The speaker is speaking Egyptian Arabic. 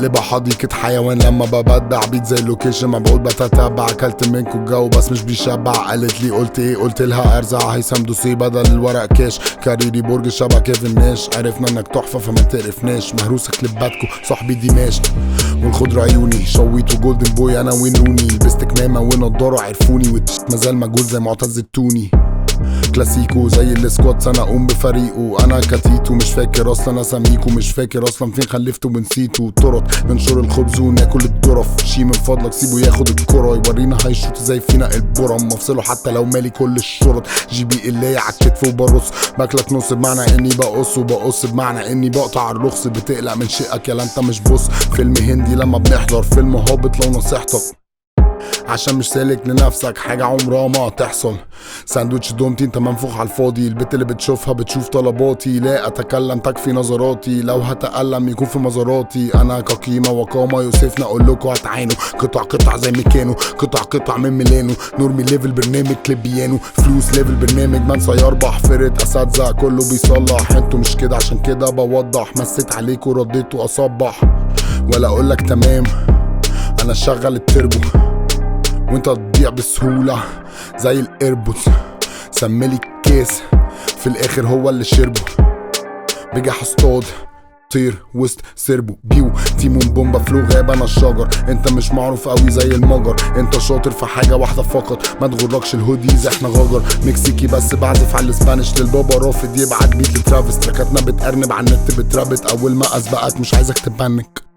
بقلبها حديقة حيوان لما ببدع بيت زي اللوكيشن ما بقول بتتبع اكلت منكو الجو بس مش بيشبع قالت لي قلت ايه قلت لها ارزع هيثم دوسي بدل الورق كاش كاريري برج شبه كيفن ناش عرفنا انك تحفة فما تقرفناش مهروسة كليباتكو صاحبي ديماش والخضرة عيوني شويت وجولدن بوي انا وين روني لبست كمامة ونضارة عرفوني والتيشيرت مازال مجهول زي معتز التوني كلاسيكو زي السكواتس انا اقوم بفريقه انا كتيتو مش فاكر اصلا اسميكو مش فاكر اصلا فين خلفته ونسيته طرط ننشر الخبز وناكل الجرف شي من فضلك سيبه ياخد الكرة يورينا هيشوط ازاي فينا البرم مفصله حتى لو مالي كل الشرط جي بي اللي على الكتف وبرص باكلك نص بمعنى اني بقص وبقص بمعنى اني بقطع الرخص بتقلق من شقك يلا انت مش بص فيلم هندي لما بنحضر فيلم هابط لو نصيحتك عشان مش سالك لنفسك حاجة عمرها ما هتحصل ساندوتش دومتي انت منفوخ على الفاضي البت اللي بتشوفها بتشوف طلباتي لا اتكلم تكفي نظراتي لو هتألم يكون في مزاراتي انا كقيمة وقامة يوسفنا اقول لكم هتعانوا قطع قطع زي ميكانو قطع قطع من ميلانو نورمي ليفل برنامج كليب بيانو فلوس ليفل برنامج من سيربح فرقة اساتذة كله بيصلح انتوا مش كده عشان كده بوضح مسيت عليكوا رديت واصبح ولا اقولك تمام انا شغل التربو وانت تضيع بسهولة زي الايربودز سملي الكيس في الاخر هو اللي شربه بجح اصطاد طير وسط سربو بيو تيمون بومبا فلو غاب انا الشجر انت مش معروف قوي زي المجر انت شاطر في حاجة واحدة فقط ما تغركش الهوديز احنا غجر مكسيكي بس بعزف على الاسبانيش للبابا رافض يبعت بيت لترافيس تراكاتنا بتأرنب على النت بترابط اول ما اسبقك مش عايزك تبنك